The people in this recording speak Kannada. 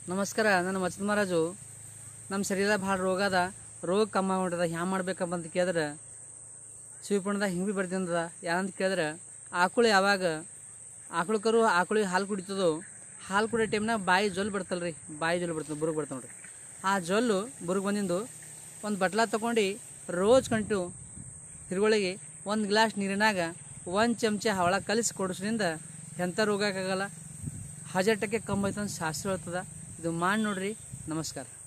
ನಮಸ್ಕಾರ ನನ್ನ ಮಚ್ಚದ ಮಹಾರಾಜು ನಮ್ಮ ಶರೀರ ಭಾಳ ರೋಗ ಅದ ರೋಗ ಕಮ್ಮಿ ಮಾಡ್ಯದ ಹ್ಯಾಂಗ ಮಾಡ್ಬೇಕಪ್ಪ ಅಂತ ಕೇಳಿದ್ರೆ ಶಿವಪುಣದಾಗ ಹಿಂಗೆ ಭೀ ಬರ್ದಿಂದದ ಯಾರಂತ ಕೇಳಿದ್ರೆ ಆಕಳು ಯಾವಾಗ ಆಕಳು ಕರು ಆಕಳಿಗೆ ಹಾಲು ಕುಡಿತದೋ ಹಾಲು ಕುಡಿಯೋ ಟೈಮ್ನಾಗ ಬಾಯಿ ಜೊಲ್ ಬಿಡ್ತಲ್ಲ ರೀ ಬಾಯಿ ಜೊಲ್ ಬಿಡ್ತದೆ ಬುರುಗ್ ಬಿಡ್ತಾವೆ ನೋಡ್ರಿ ಆ ಜೊಲ್ಲು ಬುರುಗ್ ಬಂದಿಂದು ಒಂದು ಬಟ್ಲ ತೊಗೊಂಡು ರೋಜ್ ಕಂಟು ಹಿರುಗಳಿಗೆ ಒಂದು ಗ್ಲಾಸ್ ನೀರಿನಾಗ ಒಂದು ಚಮಚ ಹವಳ ಕಲಿಸಿ ಕೊಡಿಸ್ರಿಂದ ಎಂಥ ರೋಗ ಆಗಲ್ಲ ಹಜಾರ್ ಟಕ್ಕೆ ಕಮ್ಮಿ ಆಯ್ತು ಅಂತ ಶಾಸ್ತ್ರ ಹೇಳ್ತದ ಇದು ಮಾಡಿ ನೋಡ್ರಿ ನಮಸ್ಕಾರ